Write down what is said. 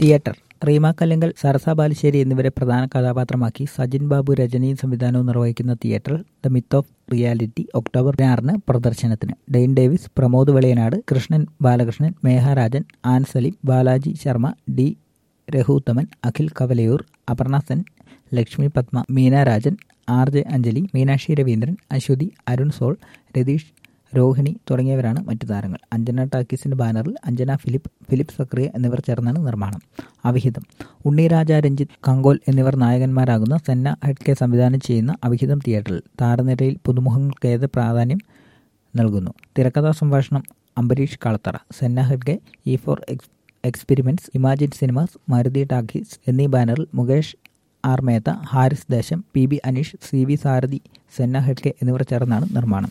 theatre Rima Kallingal Sarasa Balussery എന്നിവരെ പ്രധാന കഥാപാത്രമാക്കി സജിൻ ബാബു രചനയും സംവിധാനവും നിർവഹിക്കുന്ന theatre the myth of reality October പതിനാറിന് പ്രദർശനത്തിന് Dain Davis Pramod Veliyanad Krishnan Balakrishnan Megharajan Ann Saleem Balaji Sharma D Raghuthaman Akhil Kavalayoor Aparna Sen Lakshmi Padma Meena Rajan R J Anjali Meenakshi Raveendran Aswathy Arun Sol Ratheesh Rohini തുടങ്ങിയവരാണ് മറ്റു താരങ്ങൾ അഞ്ജന ടാക്കീസിന്റെ ബാനറിൽ അഞ്ജന ഫിലിപ്പ് ഫിലിപ്പ് സക്രിയ എന്നിവർ ചേർന്നാണ് നിർമ്മാണം അവിഹിതം ഉണ്ണിരാജ രഞ്ജിത്ത് കങ്കോൽ എന്നിവർ നായകന്മാരാകുന്ന സെന്ന ഹെഡ്കെ സംവിധാനം ചെയ്യുന്ന അവിഹിതം തിയേറ്ററിൽ താരനിരയിൽ പുതുമുഖങ്ങൾക്കേത് പ്രാധാന്യം നൽകുന്നു തിരക്കഥാ സംഭാഷണം അംബരീഷ് കളത്തറ സെന്ന ഹെഡ്കെ E four X experiments imagine cinemas Maruti talkies എന്നീ ബാനറിൽ Mukesh R Mehta Harris Desam P B Aneesh C V Sarathi Senna ഹെഡ്കെ എന്നിവർ ചേർന്നാണ് നിർമ്മാണം